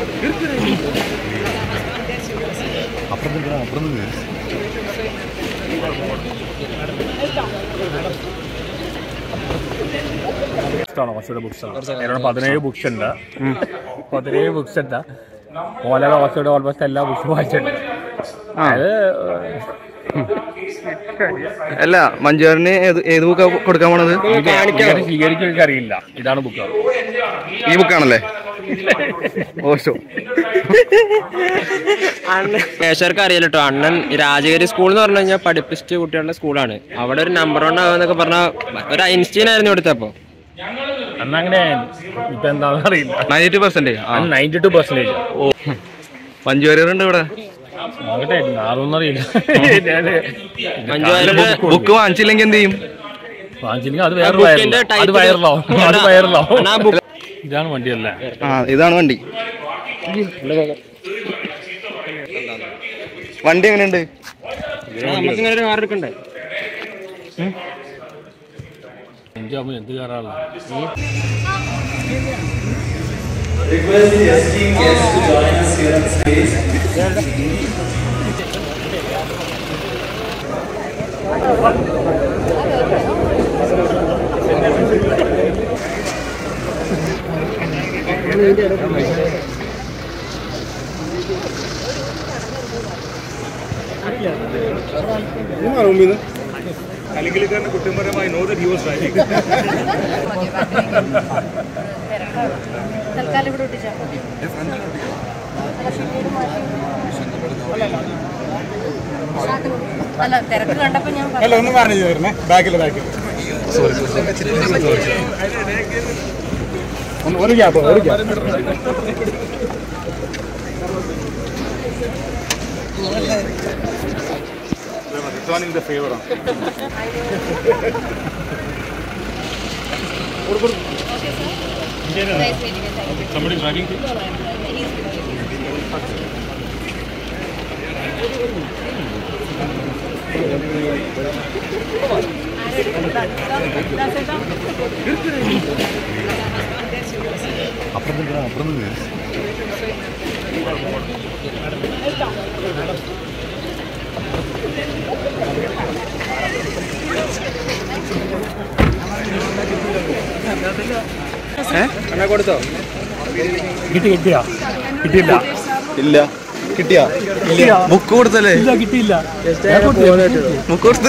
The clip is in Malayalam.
അപ്പുറത്ത് അപ്പുറത്ത് ഇഷ്ടമാണോ കുറച്ചുകൂടെ ബുക്സ് എന്നോട് പതിനേഴ് ബുക്സ് ഉണ്ട് പതിനേഴ് ബുക്സ് ഉണ്ട് ഓലയുടെ കുറച്ചുകൂടെ ഓൾമോസ്റ്റ് എല്ലാ ബുക്സും വായിച്ചിട്ടുണ്ട് അത് അല്ല മഞ്ജുവാറിന് ഏത് ഏത് ബുക്കാ കൊടുക്കാൻ പോണത് സ്വീകരിക്കും എനിക്ക് അറിയില്ല ഇതാണ് ബുക്ക് ഈ ബുക്കാണല്ലേ ഓശോ മേശർക്ക് അറിയാലോ കേട്ടോ അണ്ണൻ രാജഗിരി സ്കൂൾ എന്ന് പറഞ്ഞു കഴിഞ്ഞാൽ പഠിപ്പിച്ച കുട്ടികളുടെ സ്കൂളാണ് അവിടെ ഒരു നമ്പർ വൺ ആവുന്നൊക്കെ പറഞ്ഞാൽ ഒരു ഐൻസ്റ്റീൻ ആയിരുന്നു ഇവിടുത്തെ അന്ന് അങ്ങനെ ഇപ്പൊ എന്താണെന്ന് അറിയില്ല ninety percent ninety two percentage ഓ മഞ്ജു വാര്യർ ഉണ്ട് ഇവിടെ നോക്കട്ടെ നാളൊന്നും അറിയില്ല മഞ്ജു വാര്യരുടെ ബുക്ക് വാങ്ങിച്ചില്ലെങ്കിൽ എന്ത് ചെയ്യും വാങ്ങിച്ചില്ലെങ്കിൽ അത് വേറെ ബുക്കിന്റെ വൈറലാവും അത് title- വൈറലാവും അത് അണ്ണാ, വൈറലാവും അണ്ണാ ബുക്ക് ഇതാണ് വണ്ടിയല്ലേ ആ ഇതാണ് വണ്ടി വണ്ടി എങ്ങനെയുണ്ട് നമുക്ക് ഇങ്ങനെ ഒരു കാർ എടുക്കണ്ടേ എൻജോയ് എന്ത് കയറാനുള്ള Request the esteemed guests to join us here on stage. തൽക്കാലം ഇവിടെ ഒട്ടിച്ചാൽ മതി അല്ല തിരക്ക് കണ്ടപ്പോ ഞാൻ അല്ല ഒന്ന് മാനേജ് തരണേ ബാക്കിൽ ബാക്കിൽ ഒന്ന് ഒരു ഗ്യാപ്പ് ഒരു gap returning the favour Somebody driving to? അപ്പുറത്ത് അപ്പുറത്ത് കിട്ടി കിട്ടിയാ കിട്ടിയില്ല ഇല്ല കിട്ടിയാ ബുക്ക് കൊടുത്തല്ലേ ഇല്ല കിട്ടിയില്ല ബുക്ക് കൊടുത്ത